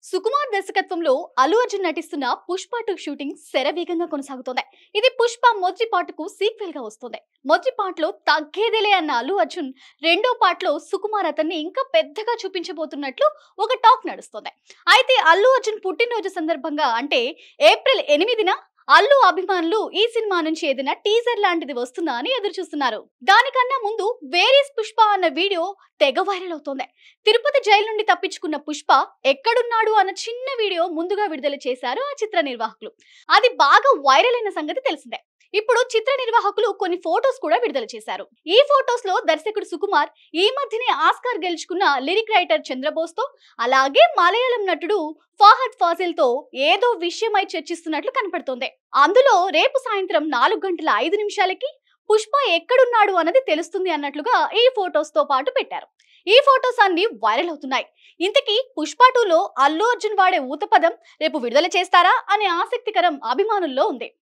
సుకుమార్ దర్శకత్వంలో అల్లు అర్జున్ నటిస్తున్న Pushpa two shooting శరవేగంగా కొనసాగుతోంది ఇది పుష్ప మొదటి పాటకు సీక్వెల్ గా వస్తుంది మొదటి పాటలో తగ్గేదేలే అన్న అల్లు అర్జున్ రెండో పాటలో సుకుమార్ అతన్ని ఇంకా పెద్దగా చూపించబోతున్నట్లు ఒక టాక్ నడుస్తోంది అయితే అల్లు అర్జున్ పుట్టినరోజు సందర్భంగా అంటే ఏప్రిల్ ఎనిమిదిన అల్లు అభిమానులు ఈ సినిమా నుంచి ఏదైనా టీజర్ లాంటిది వస్తుందా అని ఎదురు చూస్తున్నారు దానికన్నా ముందు వేరీస్ పుష్ప అన్న వీడియో తెగ వైరల్ అవుతోంది తిరుపతి జైలు నుండి తప్పించుకున్న పుష్ప ఎక్కడున్నాడు అన్న చిన్న వీడియో ముందుగా విడుదల చేశారు ఆ చిత్ర నిర్వాహకులు అది బాగా వైరల్ అయిన సంగతి తెలిసిందే ఇప్పుడు చిత్ర నిర్వాహకులు కొన్ని ఫోటోస్ కూడా విడుదల చేశారు ఈ ఫోటోస్ లో దర్శకుడు సుకుమార్ ఈ మధ్యనే ఆస్కార్ గెలుచుకున్న లిరిక్ రైటర్ చంద్రబోస్ తో అలాగే మలయాళం నటుడు ఫాహద్ ఫాజిల్ తో ఏదో విషయమై చర్చిస్తున్నట్లు కనపడుతోంది అందులో రేపు సాయంత్రం నాలుగు గంటల ఐదు నిమిషాలకి పుష్ప ఎక్కడున్నాడు అన్నది తెలుస్తుంది అన్నట్లుగా ఈ ఫోటోస్ తో పాటు పెట్టారు ఈ ఫోటోస్ అన్ని వైరల్ అవుతున్నాయి ఇంతకీ పుష్ప టూలో అల్లు అర్జున్ వాడే ఊతపదం రేపు విడుదల చేస్తారా అనే ఆసక్తికరం అభిమానుల్లో ఉంది